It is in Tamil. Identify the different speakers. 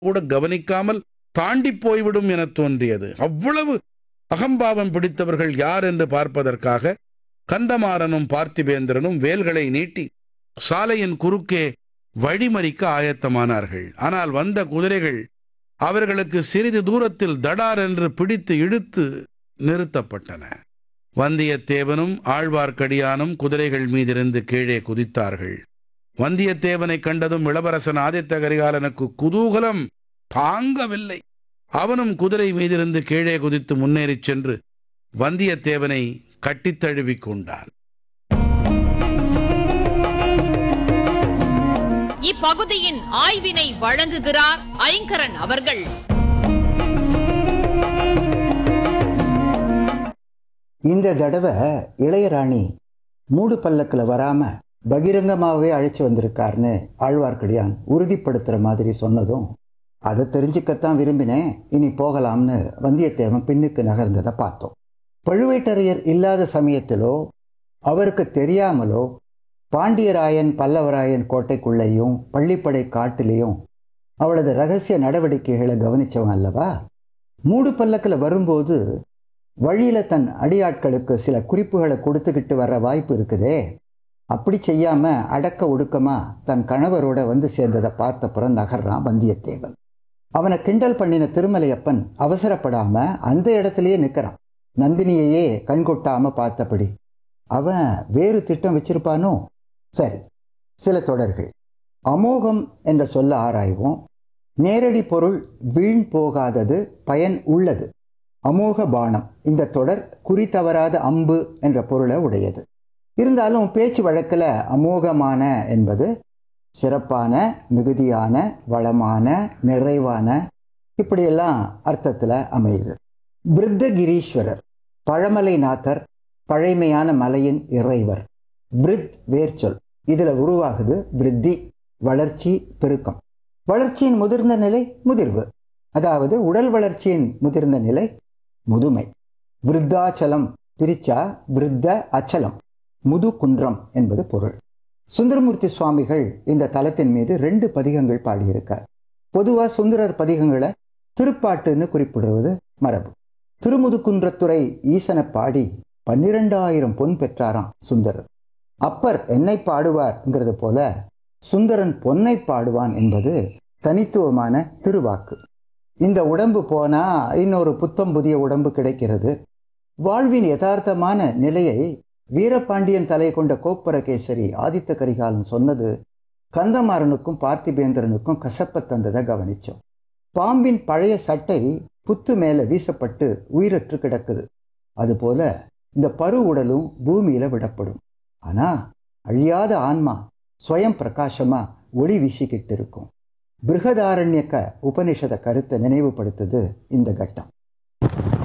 Speaker 1: கூட கவனிக்காமல் தாண்டி போய்விடும் என தோன்றியது அவ்வளவு அகம்பாவம் பிடித்தவர்கள் யார் என்று பார்ப்பதற்காக கந்தமாறனும் பார்த்திபேந்திரனும் வேல்களை நீட்டி சாலையின் குறுக்கே வழிமறிக்க ஆயத்தமானார்கள் ஆனால் வந்த குதிரைகள் அவர்களுக்கு சிறிது தூரத்தில் தடார் என்று பிடித்து இழுத்து நிறுத்தப்பட்டன வந்தியத்தேவனும் ஆழ்வார்க்கடியானும் குதிரைகள் மீதிருந்து கீழே குதித்தார்கள் வந்தியத்தேவனை கண்டதும் இளவரசன் ஆதித்த கரிகாலனுக்கு குதூகலம் தாங்கவில்லை அவனும் குதிரை மீதிருந்து கீழே குதித்து முன்னேறிச் சென்று வந்தியத்தேவனை கட்டித் தழுவிக் கொண்டான்
Speaker 2: இப்பகுதியின் ஆய்வினை வழங்குகிறார் ஐங்கரன் அவர்கள்
Speaker 3: இந்த தடவை இளையராணி மூடு பல்லக்கில் வராம பகிரங்கமாகவே அழைச்சி வந்திருக்காருன்னு ஆழ்வார்க்கடியான் உறுதிப்படுத்துற மாதிரி சொன்னதும் அதை தெரிஞ்சுக்கத்தான் விரும்பினேன் இனி போகலாம்னு வந்தியத்தேவன் பின்னுக்கு நகர்ந்ததை பார்த்தோம் பழுவேட்டரையர் இல்லாத சமயத்திலோ அவருக்கு தெரியாமலோ பாண்டியராயன் பல்லவராயன் கோட்டைக்குள்ளேயும் பள்ளிப்படை காட்டிலையும் அவளது ரகசிய நடவடிக்கைகளை கவனிச்சவன் அல்லவா மூடு பல்லக்கில் வரும்போது வழியில தன் அடியாட்களுக்கு சில குறிப்புகளை கொடுத்துக்கிட்டு வர்ற வாய்ப்பு இருக்குதே அப்படி செய்யாம அடக்க ஒடுக்கமா தன் கணவரோட வந்து சேர்ந்ததை பார்த்தப்புறம் நகர்றான் வந்தியத்தேவன் அவனை கிண்டல் பண்ணின திருமலையப்பன் அவசரப்படாம அந்த இடத்துலயே நிற்கிறான் நந்தினியையே கண்கொட்டாம பார்த்தபடி அவன் வேறு திட்டம் வச்சிருப்பானோ சரி சில தொடர்கள் அமோகம் என்ற சொல்ல ஆராய்வோம் நேரடி பொருள் வீண் போகாதது பயன் உள்ளது அமோக பானம் இந்த தொடர் குறி தவறாத அம்பு என்ற பொருளை உடையது இருந்தாலும் பேச்சு வழக்கில் அமோகமான என்பது சிறப்பான மிகுதியான வளமான நிறைவான இப்படியெல்லாம் அர்த்தத்தில் அமையுது விருத்தகிரீஸ்வரர் பழமலைநாதர் பழைமையான மலையின் இறைவர் விருத் வேர்ச்சொல் இதில் உருவாகுது விருத்தி வளர்ச்சி பெருக்கம் வளர்ச்சியின் முதிர்ந்த நிலை முதிர்வு அதாவது உடல் வளர்ச்சியின் முதிர்ந்த நிலை முதுமை விருத்தாச்சலம் பிரிச்சா விருத்த அச்சலம் முது குன்றம் என்பது பொருள் சுந்தரமூர்த்தி சுவாமிகள் இந்த தலத்தின் மீது ரெண்டு பதிகங்கள் பாடியிருக்கார் பொதுவா சுந்தரர் பதிகங்களை திருப்பாட்டுன்னு குறிப்பிடுவது மரபு திருமுதுகுன்றத்துறை ஈசனை பாடி பன்னிரெண்டாயிரம் பொன் பெற்றாராம் சுந்தரர் அப்பர் என்னை பாடுவார்ங்கிறது போல சுந்தரன் பொன்னை பாடுவான் என்பது தனித்துவமான திருவாக்கு இந்த உடம்பு போனா இன்னொரு புத்தம் புதிய உடம்பு கிடைக்கிறது வாழ்வின் யதார்த்தமான நிலையை வீரபாண்டியன் தலை கொண்ட கோப்பரகேசரி ஆதித்த கரிகாலன் சொன்னது கந்தமாறனுக்கும் பார்த்திபேந்திரனுக்கும் கசப்ப தந்ததை கவனிச்சோம் பாம்பின் பழைய சட்டை புத்து மேல வீசப்பட்டு உயிரற்று கிடக்குது அதுபோல இந்த பரு உடலும் பூமியில விடப்படும் ஆனா அழியாத ஆன்மா ஸ்வயம் பிரகாசமா ஒளி வீசிக்கிட்டு இருக்கும் பிருகதாரண்யக்க உபனிஷத கருத்தை நினைவுபடுத்துது இந்த கட்டம்